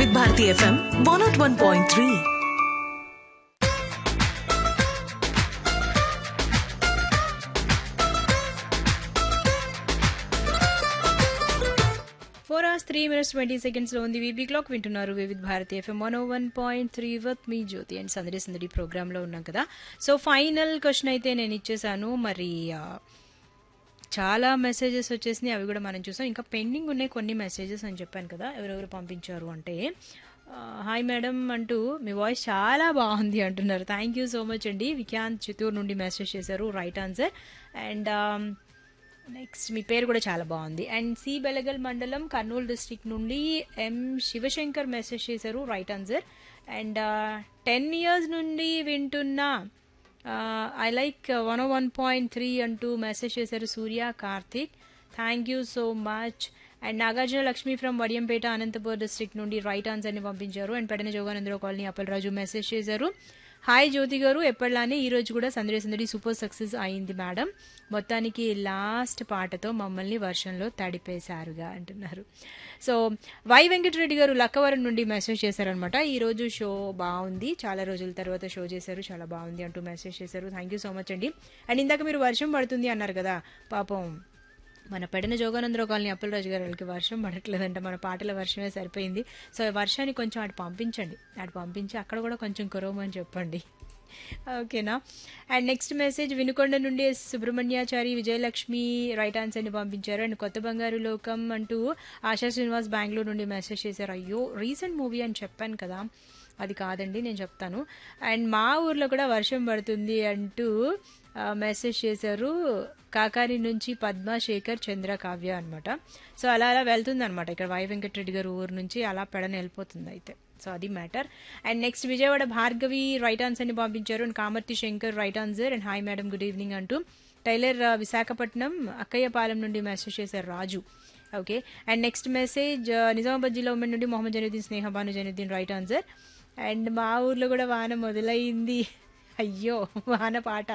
Vividh Bharati F M one naught one point three four hours three minutes twenty seconds లో ఉంది V B clock వింటున్నారు Vividh Bharati F M one one point three with మీ Jyothi and Sandadi Sandadi programme లో ఉన్నాం కదా so final question అయితే నేను ఇచ్చేసాను మరి ఆ, చాలా మెసేజెస్ వచ్చేసినాయి అవి కూడా మనం చూసాం ఇంకా పెండింగ్ ఉన్నాయి కొన్ని మెసేజెస్ అని చెప్పాను కదా ఎవరెవరు పంపించారు అంటే హాయ్ మేడం అంటూ మీ వాయిస్ చాలా బాగుంది అంటున్నారు థ్యాంక్ యూ సో మచ్ అండి విఖ్యాంత్ చిత్తూరు నుండి మెసేజ్ చేశారు రైట్ ఆన్సర్ అండ్ నెక్స్ట్ మీ పేరు కూడా చాలా బాగుంది అండ్ సి బెలగల్ మండలం కర్నూలు డిస్ట్రిక్ట్ నుండి ఎం శివశంకర్ మెసేజ్ చేశారు right answer and ten years నుండి వింటున్నా I like one one point three అంటూ మెసేజ్ చేశారు Surya Karthik thank you so much and Nagarjuna Lakshmi from Vadiyampeta Anantapur district నుండి రైట్ ఆన్సర్ని పంపించారు and Pedana Joganandarao colony Appalaraju message చేశారు హాయ్ జ్యోతి గారు ఎప్పటిలానే ఈ రోజు కూడా సందడి సందడి సూపర్ సక్సెస్ అయింది మేడం మొత్తానికి లాస్ట్ పాటతో మమ్మల్ని వర్షంలో తడిపేశారుగా అంటున్నారు సో వై వెంకటరెడ్డి గారు లక్కవరం నుండి మెసేజ్ చేశారనమాట ఈ రోజు షో బాగుంది చాలా రోజుల తర్వాత షో చేశారు చాలా బాగుంది అంటూ మెసేజ్ చేశారు థ్యాంక్ యూ సో మచ్ అండి అండ్ ఇందాక మీరు వర్షం పడుతుంది అన్నారు కదా పాపం మన పెడిన జోగానందరావు కాలనీ అప్పలరాజు గారు వాళ్ళకి వర్షం పడట్లేదంట మన పాటల వర్షమే సరిపోయింది సో ఈ వర్షాన్ని కొంచెం అటు పంపించండి అటు పంపించి అక్కడ కూడా కొంచెం కురవమని చెప్పండి ఓకేనా అండ్ నెక్స్ట్ మెసేజ్ వినుకొండ నుండి ఎస్ సుబ్రహ్మణ్యాచారి విజయలక్ష్మి రైట్ ఆన్సర్ని పంపించారు అండ్ కొత్త బంగారు లోకం అంటూ ఆశా శ్రీనివాస్ బెంగళూరు నుండి మెసేజ్ చేశారు అయ్యో రీసెంట్ మూవీ అని చెప్పాను కదా అది కాదండి నేను చెప్తాను అండ్ మా ఊర్లో కూడా వర్షం పడుతుంది అంటూ ఆ, మెసేజ్ చేశారు కాకాని నుంచి పద్మ శేఖర్ చంద్ర కావ్య అనమాట సో అలా అలా వెళ్తుంది అనమాట ఇక్కడ వై వెంకటరెడ్డి గారు ఊరు నుంచి అలా పెడన వెళ్ళిపోతుంది అయితే సో అది matter and next Vijayawada Bhargavi right ఆన్సర్ని పంపించారు and Kamarthi Shankar right answer and hi madam good evening అంటూ టైలర్ ఆ, విశాఖపట్నం అక్కయ్యపాలెం నుండి మెసేజ్ చేశారు Raju okay and next message Nizamabad జిల్లా ఉమెన్ నుండి Mohammed Januddin Sneha Bhanu Januddin right answer and మా ఊర్లో కూడా వాన మొదలైంది అయ్యో వాన పాట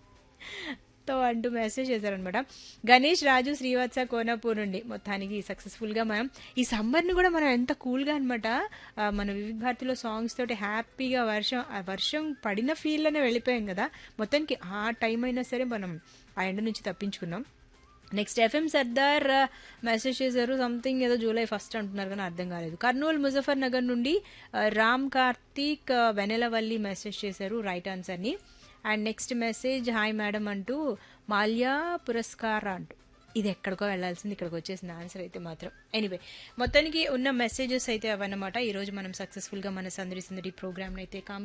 తో అంటూ మెసేజ్ చేశారనమాట గణేష్ రాజు శ్రీవత్స కోనాపూర్ నుండి మొత్తానికి సక్సెస్ఫుల్గా మనం ఈ సమ్మర్ని కూడా మనం ఎంత కూల్గా అనమాట మన వివిధ భారతిలో సాంగ్స్ తోటి హ్యాపీగా వర్షం ఆ వర్షం పడిన ఫీల్లోనే వెళ్ళిపోయాం కదా మొత్తానికి ఆ టైం అయినా సరే మనం ఆ ఎండ నుంచి తప్పించుకున్నాం నెక్స్ట్ ఎఫ్ఎం సర్దార్ మెసేజ్ చేశారు సంథింగ్ ఏదో జూలై ఫస్ట్ అంటున్నారు కానీ అర్థం కాలేదు కర్నూలు ముజఫర్ నగర్ నుండి ఆ, రామ్ కార్తీక్ ఆ, వెనెలవల్లి మెసేజ్ చేశారు రైట్ ఆన్సర్ని and next message hi madam అంటూ మాల్యా పురస్కార్ అంటూ ఇది ఎక్కడికో వెళ్ళాల్సింది ఇక్కడికి వచ్చేసిన ఆన్సర్ అయితే మాత్రం ఎనీవే మొత్తానికి ఉన్న మెసేజెస్ అయితే అవన్నమాట ఈరోజు మనం సక్సెస్ఫుల్గా మన సందడి సందడి ప్రోగ్రామ్ అయితే